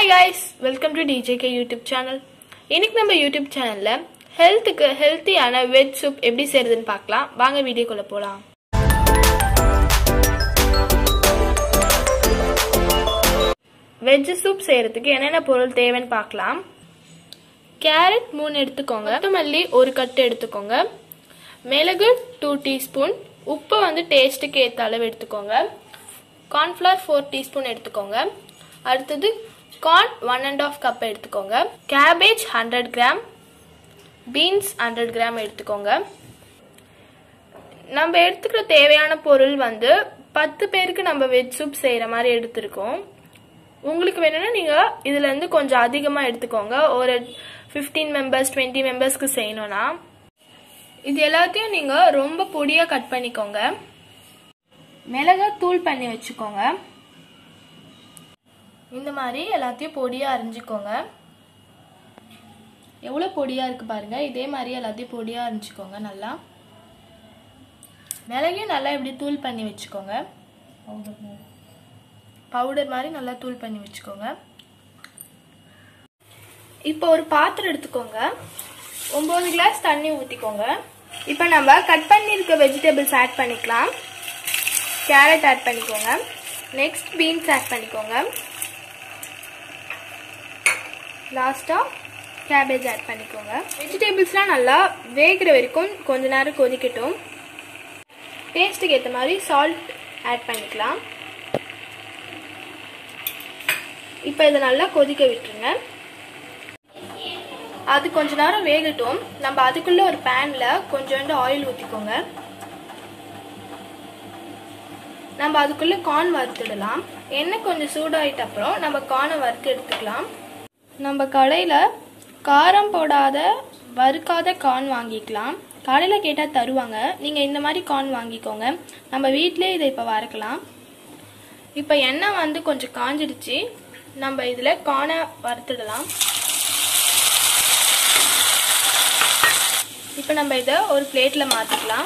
guys welcome to DJK YouTube channel இன்னைக்கு நம்ம YouTube சேனலில் ஹெல்த்துக்கு ஹெல்த்தியான வெஜ் சூப் எப்படி செய்யறதுன்னு பார்க்கலாம் வாங்க வீடியோக்குள்ளே போகலாம் வெஜ் சூப் செய்யறதுக்கு என்னென்ன பொருள் தேவைன்னு பார்க்கலாம் கேரட் மூணு எடுத்துக்கோங்க கொத்தமல்லி ஒரு கட்டு எடுத்துக்கோங்க மிளகு டூ டீஸ்பூன் உப்பு வந்து டேஸ்ட்டுக்கு ஏற்ற அளவு எடுத்துக்கோங்க கார்ன்ஃப்ளவர் ஃபோர் டீஸ்பூன் எடுத்துக்கோங்க அடுத்தது corn one and half cup எடுத்துக்கோங்க cabbage hundred gram beans hundred gram எடுத்துக்கோங்க நம்ம எடுத்துக்கிற தேவையான பொருள் வந்து பத்து பேருக்கு நம்ம வெஜ் சூப் செய்கிற மாதிரி எடுத்திருக்கோம் உங்களுக்கு வேணும்னா நீங்கள் இதுலேருந்து கொஞ்சம் அதிகமாக எடுத்துக்கோங்க ஒரு ஃபிஃப்டீன் மெம்பர்ஸ் டுவெண்ட்டி மெம்பர்ஸ்க்கு செய்யணும்னா இது எல்லாத்தையும் நீங்கள் ரொம்ப பொடியாக கட் பண்ணிக்கோங்க மிளகா தூள் பண்ணி வச்சுக்கோங்க இந்த மாதிரி எல்லாத்தையும் பொடியாக அரிஞ்சுக்கோங்க எவ்வளோ பொடியாக இருக்குது பாருங்கள் இதே மாதிரி எல்லாத்தையும் பொடியாக அரிஞ்சுக்கோங்க நல்லா மிளகையும் நல்லா இப்படி தூள் பண்ணி வச்சுக்கோங்க பவுடர் மாதிரி நல்லா தூள் பண்ணி வச்சுக்கோங்க இப்போ ஒரு பாத்திரம் எடுத்துக்கோங்க ஒம்பது கிளாஸ் தண்ணி ஊற்றிக்கோங்க இப்போ நம்ம கட் பண்ணியிருக்க வெஜிடபிள்ஸ் ஆட் பண்ணிக்கலாம் கேரட் ஆட் பண்ணிக்கோங்க நெக்ஸ்ட் பீன்ஸ் ஆட் பண்ணிக்கோங்க லாஸ்ட்டாக கேபேஜ் ஆட் பண்ணிக்கோங்க வெஜிடபிள்ஸ்லாம் நல்லா வேகிற வரைக்கும் கொஞ்ச நேரம் கொதிக்கட்டும் டேஸ்ட்டுக்கு ஏற்ற மாதிரி சால்ட் ஆட் பண்ணிக்கலாம் இப்போ இதை நல்லா கொதிக்க விட்டுருங்க அது கொஞ்ச நேரம் வேகட்டும் நம்ம அதுக்குள்ள ஒரு பேன்ல கொஞ்சோண்டு ஆயில் ஊற்றிக்கோங்க நம்ம அதுக்குள்ள கார்ன் வறுத்துடலாம் எண்ணெய் கொஞ்சம் சூடாயிட்ட அப்புறம் நம்ம கார்னை வறுத்து எடுத்துக்கலாம் நம்ம கடையில் காரம் போடாத வறுக்காத கார்ன் வாங்கிக்கலாம் கடையில் கேட்டால் தருவாங்க நீங்கள் இந்த மாதிரி கார்ன் வாங்கிக்கோங்க நம்ம வீட்டிலே இதை இப்போ வறுக்கலாம் இப்போ எண்ணெய் வந்து கொஞ்சம் காஞ்சிடுச்சு நம்ம இதில் கார்னை வறுத்துடலாம் இப்போ நம்ம இதை ஒரு பிளேட்டில் மாற்றிக்கலாம்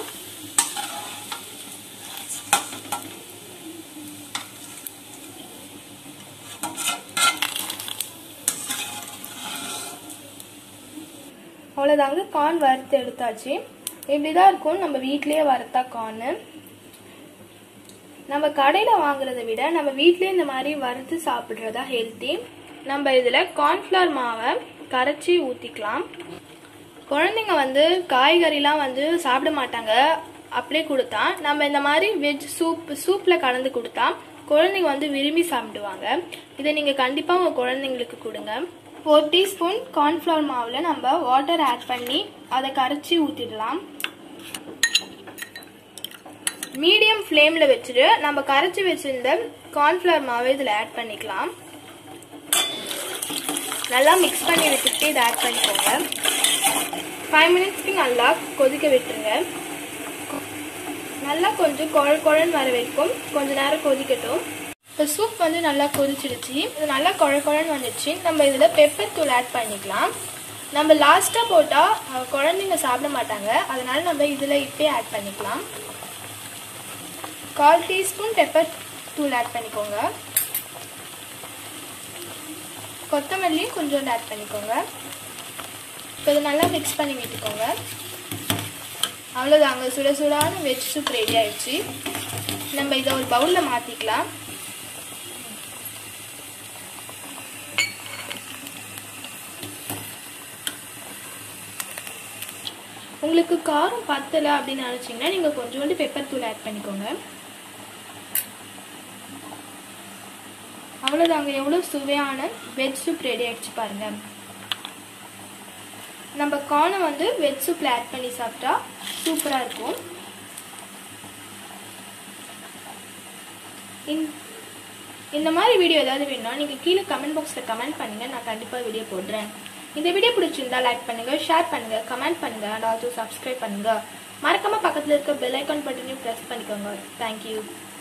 அவ்வளோதாங்க கார்ன் வறுத்து எடுத்தாச்சு இப்படி தான் இருக்கும் நம்ம வீட்லேயே வறுத்தா கார்னு நம்ம கடையில் வாங்குறத விட நம்ம வீட்லேயே இந்த மாதிரி வறுத்து சாப்பிட்றதா ஹெல்த்தி நம்ம இதில் கார்ன்ஃப்ளவர் மாவை கரைச்சி ஊற்றிக்கலாம் குழந்தைங்க வந்து காய்கறிலாம் வந்து சாப்பிட மாட்டாங்க அப்படியே கொடுத்தா நம்ம இந்த மாதிரி வெஜ் சூப் சூப்பில் கலந்து கொடுத்தா குழந்தைங்க வந்து விரும்பி சாப்பிடுவாங்க இதை நீங்கள் கண்டிப்பாக உங்கள் குழந்தைங்களுக்கு கொடுங்க ஒரு டீஸ்பூன் கார்ன்ஃப்ளவர் மாவில் நம்ம வாட்டர் ஆட் பண்ணி அதை கரைச்சி ஊற்றிடலாம் மீடியம் ஃப்ளேமில் வச்சுட்டு நம்ம கரைச்சி வச்சிருந்த கார்ன்ஃப்ளவர் மாவை இதில் ஆட் பண்ணிக்கலாம் நல்லா மிக்ஸ் பண்ணி விட்டுட்டு இதை ஆட் பண்ணிக்கோங்க ஃபைவ் மினிட்ஸ்க்கு நல்லா கொதிக்க விட்டுருங்க நல்லா கொஞ்சம் குழ குழன்னு வர வரைக்கும் கொஞ்ச நேரம் கொதிக்கட்டும் இப்போ சூப் வந்து நல்லா கொதிச்சிடுச்சு இது நல்லா குழ குழன்னு வந்துடுச்சு நம்ம இதில் பெப்பர் தூள் ஆட் பண்ணிக்கலாம் நம்ம லாஸ்ட்டாக போட்டால் குழந்தைங்க சாப்பிட மாட்டாங்க அதனால நம்ம இதில் இப்பே ஆட் பண்ணிக்கலாம் கால் டீஸ்பூன் பெப்பர் தூள் ஆட் பண்ணிக்கோங்க கொத்தமல்லியும் கொஞ்சோண்டு ஆட் பண்ணிக்கோங்க இப்போ இதை நல்லா மிக்ஸ் பண்ணி விட்டுக்கோங்க அவ்வளோதாங்க சுட சுடான வெஜ் சூப் ரெடி ஆயிடுச்சு நம்ம இதை ஒரு பவுலில் மாற்றிக்கலாம் உங்களுக்கு காரம் பத்தலை அப்படின்னு நினச்சிங்கன்னா நீங்கள் கொஞ்சோண்டு பெப்பர் தூள் ஆட் பண்ணிக்கோங்க அவ்வளோதாங்க எவ்வளோ சுவையான வெஜ் சூப் ரெடி ஆகிடுச்சு பாருங்கள் நம்ம கார்னை வந்து வெஜ் சூப்பில் ஆட் பண்ணி சாப்பிட்டா சூப்பராக இருக்கும் இந்த மாதிரி வீடியோ ஏதாவது வேணும்னா நீங்கள் கீழே கமெண்ட் பாக்ஸில் கமெண்ட் பண்ணுங்கள் நான் கண்டிப்பாக வீடியோ போடுறேன் இந்த வீடியோ பிடிச்சிருந்தா லைக் பண்ணுங்கள் ஷேர் பண்ணுங்கள் கமெண்ட் பண்ணுங்கள் அண்ட் ஆல்சோ சப்ஸ்கிரைப் பண்ணுங்கள் மறக்காமல் பக்கத்தில் இருக்க பெல் ஐக்கான் பட்டனையும் ப்ரெஸ் பண்ணிக்கோங்க தேங்க்யூ